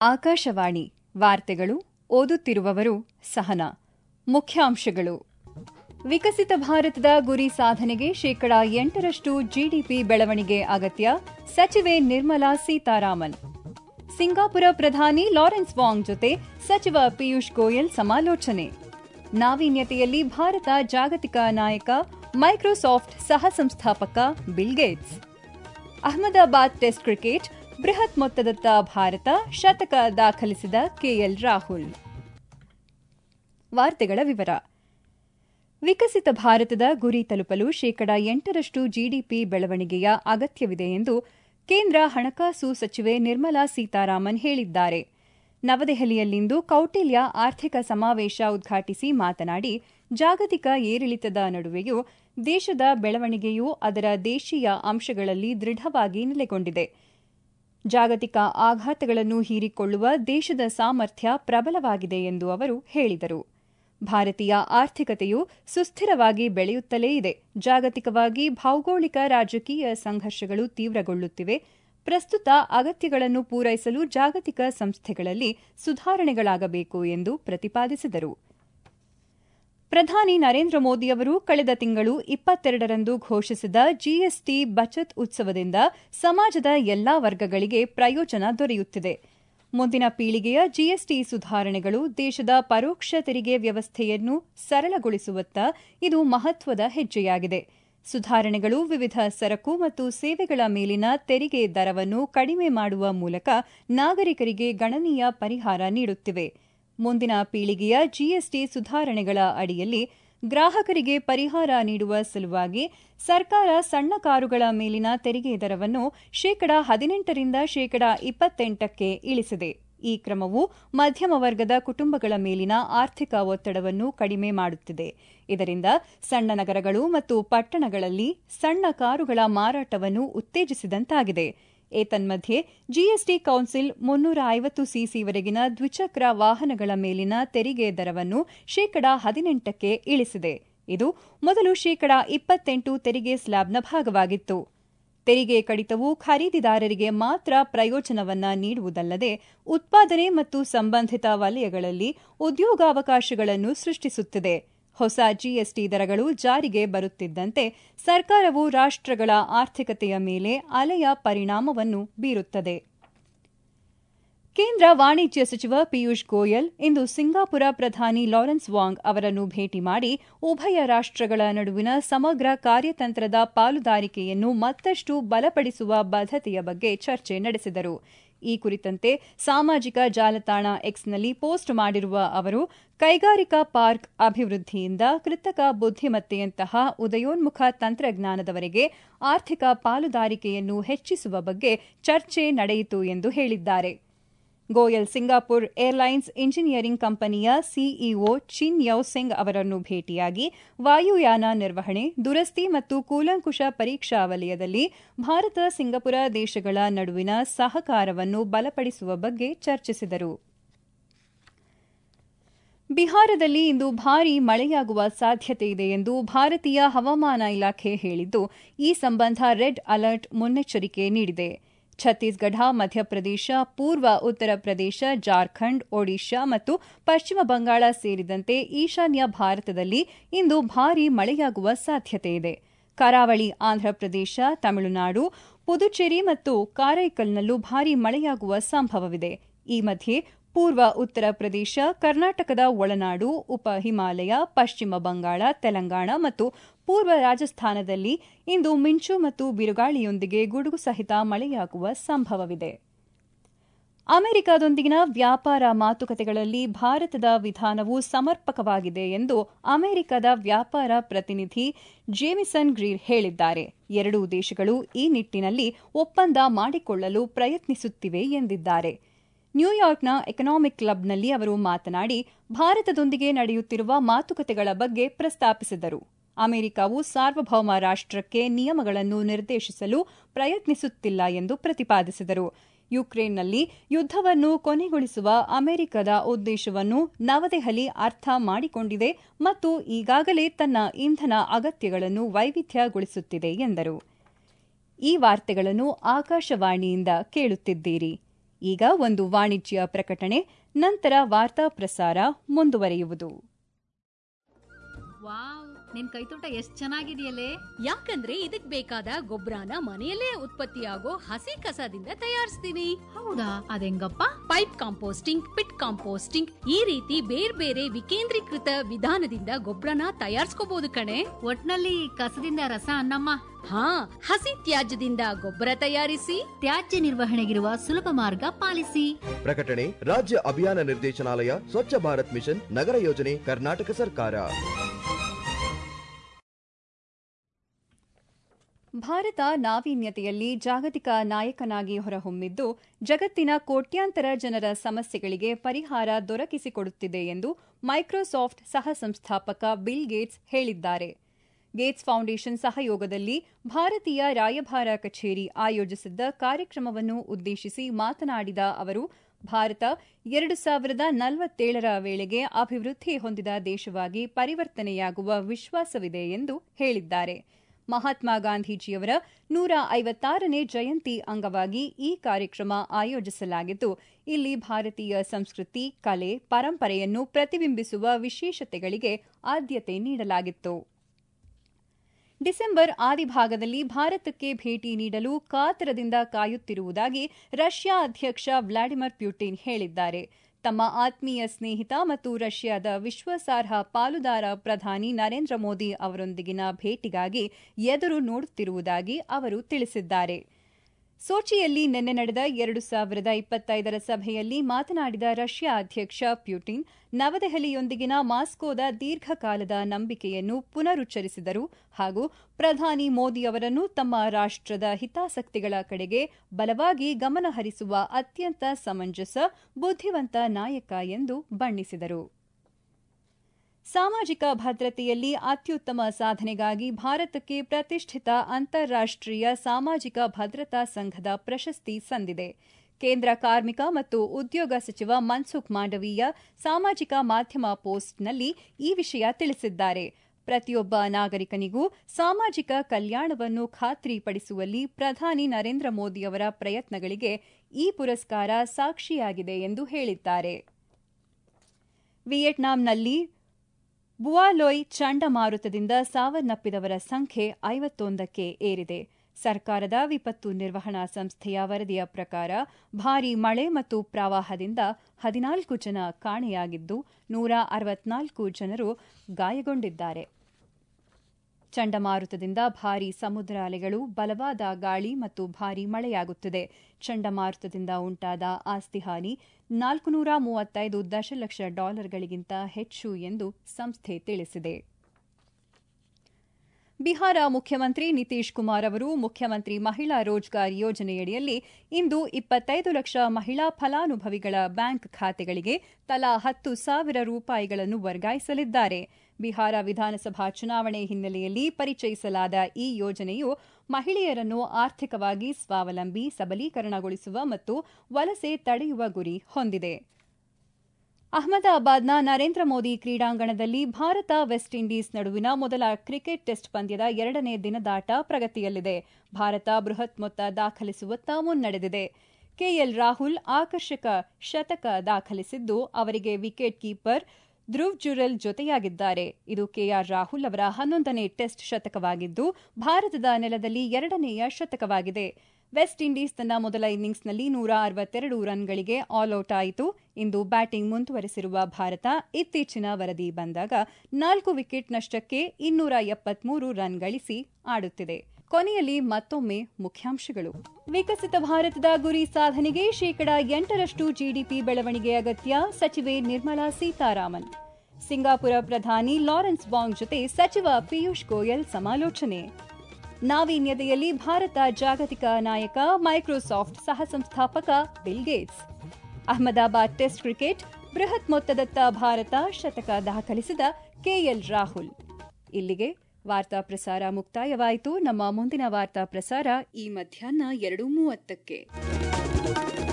ಆಕಾಶವಾಣಿ ವಾರ್ತೆಗಳು ಓದುತ್ತಿರುವವರು ಸಹನಾ ಮುಖ್ಯಾಂಶಗಳು ವಿಕಸಿತ ಭಾರತದ ಗುರಿ ಸಾಧನೆಗೆ ಶೇಕಡಾ ಎಂಟರಷ್ಟು ಜಿಡಿಪಿ ಬೆಳವಣಿಗೆ ಅಗತ್ಯ ಸಚಿವೆ ನಿರ್ಮಲಾ ಸೀತಾರಾಮನ್ ಸಿಂಗಾಪುರ ಪ್ರಧಾನಿ ಲಾರೆನ್ಸ್ ವಾಂಗ್ ಜೊತೆ ಸಚಿವ ಪಿಯೂಷ್ ಗೋಯಲ್ ಸಮಾಲೋಚನೆ ನಾವೀನ್ಯತೆಯಲ್ಲಿ ಭಾರತ ಜಾಗತಿಕ ನಾಯಕ ಮೈಕ್ರೋಸಾಫ್ಟ್ ಸಹ ಸಂಸ್ಥಾಪಕ Bill Gates Ahmedabad test cricket ಬೃಹತ್ ಮೊತ್ತದತ್ತ ಭಾರತ ಶತಕ ದಾಖಲಿಸಿದ ಕೆಎಲ್ ರಾಹುಲ್ ವಾರ್ತೆಗಳ ವಿವರ ವಿಕಸಿತ ಭಾರತದ ಗುರಿ ತಲುಪಲು ಶೇಕಡಾ ಎಂಟರಷ್ಟು ಜಿಡಿಪಿ ಬೆಳವಣಿಗೆಯ ಅಗತ್ಯವಿದೆ ಎಂದು ಕೇಂದ್ರ ಹಣಕಾಸು ಸಚಿವೆ ನಿರ್ಮಲಾ ಸೀತಾರಾಮನ್ ಹೇಳಿದ್ದಾರೆ ನವದೆಹಲಿಯಲ್ಲಿಂದು ಕೌಟಿಲ್ಯ ಆರ್ಥಿಕ ಸಮಾವೇಶ ಉದ್ಘಾಟಿಸಿ ಮಾತನಾಡಿ ಜಾಗತಿಕ ಏರಿಳಿತದ ನಡುವೆಯೂ ದೇಶದ ಬೆಳವಣಿಗೆಯು ಅದರ ದೇಶೀಯ ಅಂಶಗಳಲ್ಲಿ ದೃಢವಾಗಿ ನೆಲೆಗೊಂಡಿದೆ ಜಾಗತಿಕ ಆಘಾತಗಳನ್ನು ಹೀರಿಕೊಳ್ಳುವ ದೇಶದ ಸಾಮರ್ಥ್ಯ ಪ್ರಬಲವಾಗಿದೆ ಎಂದು ಅವರು ಹೇಳಿದರು ಭಾರತೀಯ ಆರ್ಥಿಕತೆಯು ಸುಸ್ಥಿರವಾಗಿ ಬೆಳೆಯುತ್ತಲೇ ಇದೆ ಜಾಗತಿಕವಾಗಿ ಭೌಗೋಳಿಕ ರಾಜಕೀಯ ಸಂಘರ್ಷಗಳು ತೀವ್ರಗೊಳ್ಳುತ್ತಿವೆ ಪ್ರಸ್ತುತ ಅಗತ್ಯಗಳನ್ನು ಪೂರೈಸಲು ಜಾಗತಿಕ ಸಂಸ್ಥೆಗಳಲ್ಲಿ ಸುಧಾರಣೆಗಳಾಗಬೇಕು ಎಂದು ಪ್ರತಿಪಾದಿಸಿದರು ಪ್ರಧಾನಿ ನರೇಂದ್ರ ಮೋದಿಯವರು ಕಳೆದ ತಿಂಗಳು ಇಪ್ಪತ್ತೆರಡರಂದು ಘೋಷಿಸಿದ ಜಿಎಸ್ಟಿ ಬಚತ್ ಉತ್ಸವದಿಂದ ಸಮಾಜದ ಎಲ್ಲಾ ವರ್ಗಗಳಿಗೆ ಪ್ರಯೋಜನ ದೊರೆಯುತ್ತಿದೆ ಮುಂದಿನ ಪೀಳಿಗೆಯ ಜಿಎಸ್ಟಿ ಸುಧಾರಣೆಗಳು ದೇಶದ ಪರೋಕ್ಷ ತೆರಿಗೆ ವ್ಯವಸ್ಥೆಯನ್ನು ಸರಳಗೊಳಿಸುವತ್ತ ಇದು ಮಹತ್ವದ ಹೆಜ್ಜೆಯಾಗಿದೆ ಸುಧಾರಣೆಗಳು ವಿವಿಧ ಸರಕು ಮತ್ತು ಸೇವೆಗಳ ಮೇಲಿನ ತೆರಿಗೆ ದರವನ್ನು ಕಡಿಮೆ ಮಾಡುವ ಮೂಲಕ ನಾಗರಿಕರಿಗೆ ಗಣನೀಯ ಪರಿಹಾರ ನೀಡುತ್ತಿವೆ ಮುಂದಿನ ಪೀಳಿಗೆಯ ಜಿಎಸ್ಟಿ ಸುಧಾರಣೆಗಳ ಅಡಿಯಲ್ಲಿ ಗ್ರಾಹಕರಿಗೆ ಪರಿಹಾರ ನೀಡುವ ಸಲುವಾಗಿ ಸರ್ಕಾರ ಸಣ್ಣ ಕಾರುಗಳ ಮೇಲಿನ ತೆರಿಗೆ ದರವನ್ನು ಶೇಕಡಾ ಹದಿನೆಂಟರಿಂದ ಶೇಕಡಾ ಇಪ್ಪತ್ತೆಂಟಕ್ಕೆ ಇಳಿಸಿದೆ ಈ ಕ್ರಮವು ಮಧ್ಯಮ ವರ್ಗದ ಕುಟುಂಬಗಳ ಮೇಲಿನ ಆರ್ಥಿಕ ಒತ್ತಡವನ್ನು ಕಡಿಮೆ ಮಾಡುತ್ತಿದೆ ಇದರಿಂದ ಸಣ್ಣ ನಗರಗಳು ಮತ್ತು ಪಟ್ಟಣಗಳಲ್ಲಿ ಸಣ್ಣ ಕಾರುಗಳ ಮಾರಾಟವನ್ನು ಉತ್ತೇಜಿಸಿದಂತಾಗಿದೆ ಏತನ್ಮಧ್ಯೆ ಜಿಎಸ್ಟಿ ಕೌನ್ಸಿಲ್ ಮುನ್ನೂರ ಐವತ್ತು ಸಿಸಿವರೆಗಿನ ದ್ವಿಚಕ್ರ ವಾಹನಗಳ ಮೇಲಿನ ತೆರಿಗೆ ದರವನ್ನು ಶೇಕಡಾ ಹದಿನೆಂಟಕ್ಕೆ ಇಳಿಸಿದೆ ಇದು ಮೊದಲು ಶೇಕಡಾ ಇಪ್ಪತ್ತೆಂಟು ತೆರಿಗೆ ಸ್ಲ್ಯಾಬ್ನ ಭಾಗವಾಗಿತ್ತು ತೆರಿಗೆ ಕಡಿತವು ಖರೀದಿದಾರರಿಗೆ ಮಾತ್ರ ಪ್ರಯೋಜನವನ್ನ ನೀಡುವುದಲ್ಲದೆ ಉತ್ಪಾದನೆ ಮತ್ತು ಸಂಬಂಧಿತ ವಲಯಗಳಲ್ಲಿ ಉದ್ಯೋಗಾವಕಾಶಗಳನ್ನು ಸೃಷ್ಟಿಸುತ್ತಿದೆ ಹೊಸ ಜಿಎಸ್ಟಿ ದರಗಳು ಜಾರಿಗೆ ಬರುತ್ತಿದ್ದಂತೆ ಸರ್ಕಾರವು ರಾಷ್ಟ್ರಗಳ ಆರ್ಥಿಕತೆಯ ಮೇಲೆ ಅಲೆಯ ಪರಿಣಾಮವನ್ನು ಬೀರುತ್ತದೆ ಕೇಂದ್ರ ವಾಣಿಜ್ಯ ಸಚಿವ ಪಿಯೂಷ್ ಗೋಯಲ್ ಇಂದು ಸಿಂಗಾಪುರ ಪ್ರಧಾನಿ ಲಾರೆನ್ಸ್ ವಾಂಗ್ ಅವರನ್ನು ಭೇಟಿ ಮಾಡಿ ಉಭಯ ರಾಷ್ಟ್ರಗಳ ನಡುವಿನ ಸಮಗ್ರ ಕಾರ್ಯತಂತ್ರದ ಪಾಲುದಾರಿಕೆಯನ್ನು ಮತ್ತಷ್ಟು ಬಲಪಡಿಸುವ ಬದ್ಧತೆಯ ಬಗ್ಗೆ ಚರ್ಚೆ ನಡೆಸಿದರು ಈ ಕುರಿತಂತೆ ಸಾಮಾಜಿಕ ಜಾಲತಾಣ ಎಕ್ಸ್ನಲ್ಲಿ ಪೋಸ್ಟ್ ಮಾಡಿರುವ ಅವರು ಕೈಗಾರಿಕಾ ಪಾರ್ಕ್ ಅಭಿವೃದ್ಧಿಯಿಂದ ಕೃತಕ ಬುದ್ದಿಮತ್ತೆಯಂತಹ ಉದಯೋನ್ಮುಖ ತಂತ್ರಜ್ಞಾನದವರೆಗೆ ಆರ್ಥಿಕ ಪಾಲುದಾರಿಕೆಯನ್ನು ಹೆಚ್ಚಿಸುವ ಬಗ್ಗೆ ಚರ್ಚೆ ನಡೆಯಿತು ಎಂದು ಹೇಳಿದ್ದಾರೆ ಗೋಯಲ್ ಸಿಂಗಾಪುರ್ ಏರ್ಲೈನ್ಸ್ ಇಂಜಿನಿಯರಿಂಗ್ ಕಂಪನಿಯ ಸಿಇಒ ಚಿನ್ ಯೌ ಸಿಂಗ್ ಅವರನ್ನು ಭೇಟಿಯಾಗಿ ವಾಯುಯಾನ ನಿರ್ವಹಣೆ ದುರಸ್ತಿ ಮತ್ತು ಕೂಲಂಕುಷ ಪರೀಕ್ಷಾ ವಲಯದಲ್ಲಿ ಭಾರತ ಸಿಂಗಾಪುರ ದೇಶಗಳ ನಡುವಿನ ಸಹಕಾರವನ್ನು ಬಲಪಡಿಸುವ ಬಗ್ಗೆ ಚರ್ಚಿಸಿದರು ಬಿಹಾರದಲ್ಲಿ ಇಂದು ಭಾರೀ ಮಳೆಯಾಗುವ ಸಾಧ್ಯತೆ ಇದೆ ಎಂದು ಭಾರತೀಯ ಹವಾಮಾನ ಇಲಾಖೆ ಹೇಳಿದ್ದು ಈ ಸಂಬಂಧ ರೆಡ್ ಅಲರ್ಟ್ ಮುನ್ನೆಚ್ಚರಿಕೆ ನೀಡಿದೆ ಛತ್ತೀಸ್ಗಢ ಮಧ್ಯಪ್ರದೇಶ ಪೂರ್ವ ಉತ್ತರ ಪ್ರದೇಶ ಜಾರ್ಖಂಡ್ ಒಡಿಶಾ ಮತ್ತು ಪಶ್ಚಿಮ ಬಂಗಾಳ ಸೇರಿದಂತೆ ಈಶಾನ್ಯ ಭಾರತದಲ್ಲಿ ಇಂದು ಭಾರೀ ಮಳೆಯಾಗುವ ಸಾಧ್ಯತೆಯಿದೆ ಕರಾವಳಿ ಆಂಧ್ರಪ್ರದೇಶ ತಮಿಳುನಾಡು ಪುದುಚೇರಿ ಮತ್ತು ಕಾರೈಕಲ್ನಲ್ಲೂ ಭಾರೀ ಮಳೆಯಾಗುವ ಸಂಭವವಿದೆ ಈ ಮಧ್ಯೆ ಪೂರ್ವ ಉತ್ತರ ಪ್ರದೇಶ ಕರ್ನಾಟಕದ ಒಳನಾಡು ಉಪ ಹಿಮಾಲಯ ಪಶ್ಚಿಮ ಬಂಗಾಳ ತೆಲಂಗಾಣ ಮತ್ತು ಪೂರ್ವ ರಾಜಸ್ಥಾನದಲ್ಲಿ ಇಂದು ಮಿಂಚು ಮತ್ತು ಬಿರುಗಾಳಿಯೊಂದಿಗೆ ಗುಡುಗು ಸಹಿತ ಮಳೆಯಾಗುವ ಸಂಭವವಿದೆ ಅಮೆರಿಕದೊಂದಿಗಿನ ವ್ಯಾಪಾರ ಮಾತುಕತೆಗಳಲ್ಲಿ ಭಾರತದ ವಿಧಾನವು ಸಮರ್ಪಕವಾಗಿದೆ ಎಂದು ಅಮೆರಿಕದ ವ್ಯಾಪಾರ ಪ್ರತಿನಿಧಿ ಜೇಮಿಸನ್ ಗ್ರೀರ್ ಹೇಳಿದ್ದಾರೆ ಎರಡೂ ದೇಶಗಳು ಈ ನಿಟ್ಟಿನಲ್ಲಿ ಒಪ್ಪಂದ ಮಾಡಿಕೊಳ್ಳಲು ಪ್ರಯತ್ನಿಸುತ್ತಿವೆ ಎಂದಿದ್ದಾರೆ ನ್ಯೂಯಾರ್ಕ್ನ ಎಕನಾಮಿಕ್ ಕ್ಲಬ್ನಲ್ಲಿ ಅವರು ಮಾತನಾಡಿ ಭಾರತದೊಂದಿಗೆ ನಡೆಯುತ್ತಿರುವ ಮಾತುಕತೆಗಳ ಬಗ್ಗೆ ಪ್ರಸ್ತಾಪಿಸಿದರು ಅಮೆರಿಕವು ಸಾರ್ವಭೌಮ ರಾಷ್ಟಕ್ಕೆ ನಿಯಮಗಳನ್ನು ನಿರ್ದೇಶಿಸಲು ಪ್ರಯತ್ನಿಸುತ್ತಿಲ್ಲ ಎಂದು ಪ್ರತಿಪಾದಿಸಿದರು ಯುಕ್ರೇನ್ನಲ್ಲಿ ಯುದ್ದವನ್ನು ಕೊನೆಗೊಳಿಸುವ ಅಮೆರಿಕದ ಉದ್ದೇಶವನ್ನು ನವದೆಹಲಿ ಅರ್ಥ ಮಾಡಿಕೊಂಡಿದೆ ಮತ್ತು ಈಗಾಗಲೇ ತನ್ನ ಇಂಧನ ಅಗತ್ಯಗಳನ್ನು ವೈವಿಧ್ಯಗೊಳಿಸುತ್ತಿದೆ ಎಂದರು ಈ ವಾರ್ತೆಗಳನ್ನು ಆಕಾಶವಾಣಿಯಿಂದ ಕೇಳುತ್ತಿದ್ದೀರಿ ಈಗ ಒಂದು ವಾಣಿಜ್ಯ ಪ್ರಕಟಣೆ ನಂತರ ವಾರ್ತಾ ಪ್ರಸಾರ ಮುಂದುವರಿಯುವುದು ವಾವ್ ನಿನ್ ಕೈತೋಟ ಎಷ್ಟ್ ಚೆನ್ನಾಗಿದೆಯಲ್ಲೇ ಯಾಕಂದ್ರೆ ಇದಕ್ ಬೇಕಾದ ಗೊಬ್ಬರನ ಮನೆಯಲ್ಲೇ ಉತ್ಪತ್ತಿಯಾಗೋ ಹಸಿ ಕಸದಿಂದ ತಯಾರಿಸ್ತೀನಿ ಹೌದಾ ಅದೆಂಗಪ್ಪ ಪೈಪ್ ಕಾಂಪೋಸ್ಟಿಂಗ್ ಪಿಟ್ ಕಾಂಪೋಸ್ಟಿಂಗ್ ಈ ರೀತಿ ಬೇರೆ ಬೇರೆ ವಿಕೇಂದ್ರೀಕೃತ ವಿಧಾನದಿಂದ ಗೊಬ್ಬರನ ತಯಾರಿಸ್ಕೋಬಹುದು ಕಣೆ ಒಟ್ನಲ್ಲಿ ಕಸದಿಂದ ರಸ ಅನ್ನಮ್ಮ ಹಾ ಹಸಿ ತ್ಯಾಜ್ಯದಿಂದ ಗೊಬ್ಬರ ತಯಾರಿಸಿ ತ್ಯಾಜ್ಯ ನಿರ್ವಹಣೆಗಿರುವ ಸುಲಭ ಮಾರ್ಗ ಪಾಲಿಸಿ ಪ್ರಕಟಣೆ ರಾಜ್ಯ ಅಭಿಯಾನ ನಿರ್ದೇಶನಾಲಯ ಸ್ವಚ್ಛ ಭಾರತ್ ಮಿಷನ್ ನಗರ ಯೋಜನೆ ಕರ್ನಾಟಕ ಸರ್ಕಾರ ಭಾರತ ನಾವೀನ್ಯತೆಯಲ್ಲಿ ಜಾಗತಿಕ ನಾಯಕನಾಗಿ ಹೊರಹೊಮ್ಮಿದ್ದು ಜಗತ್ತಿನ ಕೋಟ್ಯಾಂತರ ಜನರ ಸಮಸ್ಯೆಗಳಿಗೆ ಪರಿಹಾರ ದೊರಕಿಸಿಕೊಡುತ್ತಿದೆ ಎಂದು ಮೈಕ್ರೋಸಾಫ್ಟ್ ಸಹ ಸಂಸ್ಥಾಪಕ ಬಿಲ್ ಗೇಟ್ಸ್ ಹೇಳಿದ್ದಾರೆ ಗೇಟ್ಸ್ ಫೌಂಡೇಶನ್ ಸಹಯೋಗದಲ್ಲಿ ಭಾರತೀಯ ರಾಯಭಾರ ಕಚೇರಿ ಆಯೋಜಿಸಿದ್ದ ಕಾರ್ಯಕ್ರಮವನ್ನು ಉದ್ದೇಶಿಸಿ ಮಾತನಾಡಿದ ಅವರು ಭಾರತ ಎರಡು ಸಾವಿರದ ನಲವತ್ತೇಳರ ವೇಳೆಗೆ ಅಭಿವೃದ್ಧಿ ಹೊಂದಿದ ದೇಶವಾಗಿ ಪರಿವರ್ತನೆಯಾಗುವ ವಿಶ್ವಾಸವಿದೆ ಎಂದು ಹೇಳಿದ್ದಾರೆ ಮಹಾತ್ಮ ಗಾಂಧೀಜಿಯವರ ನೂರ ಐವತ್ತಾರನೇ ಜಯಂತಿ ಅಂಗವಾಗಿ ಈ ಕಾರ್ಯಕ್ರಮ ಆಯೋಜಿಸಲಾಗಿದ್ದು ಇಲ್ಲಿ ಭಾರತೀಯ ಸಂಸ್ಕೃತಿ ಕಲೆ ಪರಂಪರೆಯನ್ನು ಪ್ರತಿಬಿಂಬಿಸುವ ವಿಶೇಷತೆಗಳಿಗೆ ಆದ್ಯತೆ ನೀಡಲಾಗಿತ್ತು ಡಿಸೆಂಬರ್ ಆದಿಭಾಗದಲ್ಲಿ ಭಾರತಕ್ಕೆ ಭೇಟಿ ನೀಡಲು ಕಾತರದಿಂದ ಕಾಯುತ್ತಿರುವುದಾಗಿ ರಷ್ಯಾ ಅಧ್ಯಕ್ಷ ವ್ಲಾಡಿಮಿರ್ ಪ್ಯೂಟಿನ್ ಹೇಳಿದ್ದಾರೆ ತಮ್ಮ ಆತ್ಮೀಯ ಸ್ನೇಹಿತ ಮತ್ತು ರಷ್ಯಾದ ವಿಶ್ವಾಸಾರ್ಹ ಪಾಲುದಾರ ಪ್ರಧಾನಿ ನರೇಂದ್ರ ಮೋದಿ ಅವರೊಂದಿಗಿನ ಭೇಟಿಗಾಗಿ ಎದುರು ನೋಡುತ್ತಿರುವುದಾಗಿ ಅವರು ತಿಳಿಸಿದ್ದಾರೆ ಸೋಚಿಯಲ್ಲಿ ನಿನ್ನೆ ನಡೆದ ಎರಡು ಸಾವಿರದ ಇಪ್ಪತ್ತೈದರ ಸಭೆಯಲ್ಲಿ ಮಾತನಾಡಿದ ರಷ್ಯಾ ಅಧ್ಯಕ್ಷ ಪ್ಯೂಟಿನ್ ನವದೆಹಲಿಯೊಂದಿಗಿನ ಮಾಸ್ಕೋದ ದೀರ್ಘಕಾಲದ ನಂಬಿಕೆಯನ್ನು ಪುನರುಚ್ಚರಿಸಿದರು ಹಾಗೂ ಪ್ರಧಾನಿ ಮೋದಿ ಅವರನ್ನು ತಮ್ಮ ರಾಷ್ಟ್ರದ ಹಿತಾಸಕ್ತಿಗಳ ಕಡೆಗೆ ಬಲವಾಗಿ ಗಮನಹರಿಸುವ ಅತ್ಯಂತ ಸಮಂಜಸ ಬುದ್ಧಿವಂತ ನಾಯಕ ಎಂದು ಬಣ್ಣಿಸಿದರು ಸಾಮಾಜಿಕ ಭದ್ರತೆಯಲ್ಲಿ ಅತ್ಯುತ್ತಮ ಸಾಧನೆಗಾಗಿ ಭಾರತಕ್ಕೆ ಪ್ರತಿಷ್ಠಿತ ಅಂತಾರಾಷ್ಟೀಯ ಸಾಮಾಜಿಕ ಭದ್ರತಾ ಸಂಘದ ಪ್ರಶಸ್ತಿ ಸಂದಿದೆ ಕೇಂದ್ರ ಕಾರ್ಮಿಕ ಮತ್ತು ಉದ್ಯೋಗ ಸಚಿವ ಮನ್ಸುಖ್ ಮಾಂಡವೀಯ ಸಾಮಾಜಿಕ ಮಾಧ್ಯಮ ಪೋಸ್ಟ್ನಲ್ಲಿ ಈ ವಿಷಯ ತಿಳಿಸಿದ್ದಾರೆ ಪ್ರತಿಯೊಬ್ಬ ನಾಗರಿಕನಿಗೂ ಸಾಮಾಜಿಕ ಕಲ್ಯಾಣವನ್ನು ಖಾತ್ರಿಪಡಿಸುವಲ್ಲಿ ಪ್ರಧಾನಿ ನರೇಂದ್ರ ಮೋದಿಯವರ ಪ್ರಯತ್ನಗಳಿಗೆ ಈ ಪುರಸ್ಕಾರ ಸಾಕ್ಷಿಯಾಗಿದೆ ಎಂದು ಹೇಳಿದ್ದಾರೆ ವಿಯೆಟ್ನಾಂನಲ್ಲಿ ಬುವಾಲೋಯ್ ಚಂಡಮಾರುತದಿಂದ ಸಾವನ್ನಪ್ಪಿದವರ ಸಂಖ್ಯೆ ಐವತ್ತೊಂದಕ್ಕೆ ಏರಿದೆ ಸರ್ಕಾರದ ವಿಪತ್ತು ನಿರ್ವಹಣಾ ಸಂಸ್ಥೆಯ ವರದಿಯ ಪ್ರಕಾರ ಭಾರೀ ಮಳೆ ಮತ್ತು ಪ್ರವಾಹದಿಂದ ಹದಿನಾಲ್ಕು ಜನ ಕಾಣೆಯಾಗಿದ್ದು ನೂರ ಅರವತ್ನಾಲ್ಕು ಜನರು ಗಾಯಗೊಂಡಿದ್ದಾರೆ ಚಂಡಮಾರುತದಿಂದ ಭಾರೀ ಸಮುದ್ರ ಅಲೆಗಳು ಬಲವಾದ ಗಾಳಿ ಮತ್ತು ಭಾರೀ ಮಳೆಯಾಗುತ್ತಿದೆ ಚಂಡಮಾರುತದಿಂದ ಉಂಟಾದ ಆಸ್ತಿ ಹಾನಿ ನಾಲ್ಕುನೂರ ಮೂವತ್ತೈದು ದಶಲಕ್ಷ ಡಾಲರ್ಗಳಿಗಿಂತ ಹೆಚ್ಚು ಎಂದು ಸಂಸ್ಥೆ ತಿಳಿಸಿದೆ ಬಿಹಾರ ಮುಖ್ಯಮಂತ್ರಿ ನಿತೀಶ್ ಕುಮಾರ್ ಅವರು ಮುಖ್ಯಮಂತ್ರಿ ಮಹಿಳಾ ರೋಜ್ಗಾರ್ ಯೋಜನೆಯಡಿಯಲ್ಲಿ ಇಂದು ಇಪ್ಪತ್ತೈದು ಲಕ್ಷ ಮಹಿಳಾ ಫಲಾನುಭವಿಗಳ ಬ್ಯಾಂಕ್ ಖಾತೆಗಳಿಗೆ ತಲಾ ಹತ್ತು ಸಾವಿರ ರೂಪಾಯಿಗಳನ್ನು ವರ್ಗಾಯಿಸಲಿದ್ದಾರೆ ಬಿಹಾರ ವಿಧಾನಸಭಾ ಚುನಾವಣೆ ಹಿನ್ನೆಲೆಯಲ್ಲಿ ಪರಿಚಯಿಸಲಾದ ಈ ಯೋಜನೆಯು ಮಹಿಳೆಯರನ್ನು ಆರ್ಥಿಕವಾಗಿ ಸ್ವಾವಲಂಬಿ ಸಬಲೀಕರಣಗೊಳಿಸುವ ಮತ್ತು ವಲಸೆ ತಡೆಯುವ ಗುರಿ ಹೊಂದಿದೆ ಅಹಮದಾಬಾದ್ನ ನರೇಂದ್ರ ಮೋದಿ ಕ್ರೀಡಾಂಗಣದಲ್ಲಿ ಭಾರತ ವೆಸ್ಟ್ ಇಂಡೀಸ್ ನಡುವಿನ ಮೊದಲ ಕ್ರಿಕೆಟ್ ಟೆಸ್ಟ್ ಪಂದ್ಯದ ಎರಡನೇ ದಿನದಾಟ ಪ್ರಗತಿಯಲ್ಲಿದೆ ಭಾರತ ಬೃಹತ್ ಮೊತ್ತ ದಾಖಲಿಸುವತ್ತ ಮುನ್ನಡೆದಿದೆ ಕೆಎಲ್ ರಾಹುಲ್ ಆಕರ್ಷಕ ಶತಕ ದಾಖಲಿಸಿದ್ದು ಅವರಿಗೆ ವಿಕೆಟ್ ಕೀಪರ್ ಧ್ರುವ್ ಜುರೆಲ್ ಜೊತೆಯಾಗಿದ್ದಾರೆ ಇದು ಕೆಆರ್ ರಾಹುಲ್ ಅವರ ಹನ್ನೊಂದನೇ ಟೆಸ್ಟ್ ಶತಕವಾಗಿದ್ದು ಭಾರತದ ನೆಲದಲ್ಲಿ ಎರಡನೆಯ ಶತಕವಾಗಿದೆ ವೆಸ್ಟ್ ಇಂಡೀಸ್ ತನ್ನ ಮೊದಲ ಇನ್ನಿಂಗ್ಸ್ನಲ್ಲಿ ನೂರ ಅರವತ್ತೆರಡು ರನ್ಗಳಿಗೆ ಆಲ್ಔಟ್ ಆಯಿತು ಇಂದು ಬ್ಯಾಟಿಂಗ್ ಮುಂದುವರೆಸಿರುವ ಭಾರತ ಇತ್ತೀಚಿನ ವರದಿ ಬಂದಾಗ ನಾಲ್ಕು ವಿಕೆಟ್ ನಷ್ಟಕ್ಕೆ ಇನ್ನೂರ ಎಪ್ಪತ್ಮೂರು ರನ್ ಗಳಿಸಿ ಆಡುತ್ತಿದೆ ಕೊನೆಯಲ್ಲಿ ಮತ್ತೊಮ್ಮೆ ಮುಖ್ಯಾಂಶಗಳು ವಿಕಸಿತ ಭಾರತದ ಗುರಿ ಸಾಧನೆಗೆ ಶೇಕಡ ಎಂಟರಷ್ಟು ಜಿಡಿಪಿ ಬೆಳವಣಿಗೆ ಅಗತ್ಯ ಸಚಿವೆ ನಿರ್ಮಲಾ ಸೀತಾರಾಮನ್ ಸಿಂಗಾಪುರ ಪ್ರಧಾನಿ ಲಾರೆನ್ಸ್ ಬಾಂಗ್ ಜೊತೆ ಸಚಿವ ಪಿಯೂಷ್ ಗೋಯಲ್ ಸಮಾಲೋಚನೆ ನಾವೀನ್ಯತೆಯಲ್ಲಿ ಭಾರತ ಜಾಗತಿಕ ನಾಯಕ ಮೈಕ್ರೋಸಾಫ್ಟ್ ಸಹ ಸಂಸ್ಥಾಪಕ Bill Gates Ahmedabad test cricket ಬೃಹತ್ ಮೊತ್ತದತ್ತ ಭಾರತ ಶತಕ ದಾಖಲಿಸಿದ ಕೆಎಲ್ ರಾಹುಲ್ ಇಲ್ಲಿಗೆ ವಾರ್ತಾ ಪ್ರಸಾರ ಮುಕ್ತಾಯವಾಯಿತು ನಮ್ಮ ಮುಂದಿನ ವಾರ್ತಾ ಪ್ರಸಾರ ಈ ಮಧ್ಯಾಹ್ನ ಎರಡು ಮೂವತ್ತಕ್ಕೆ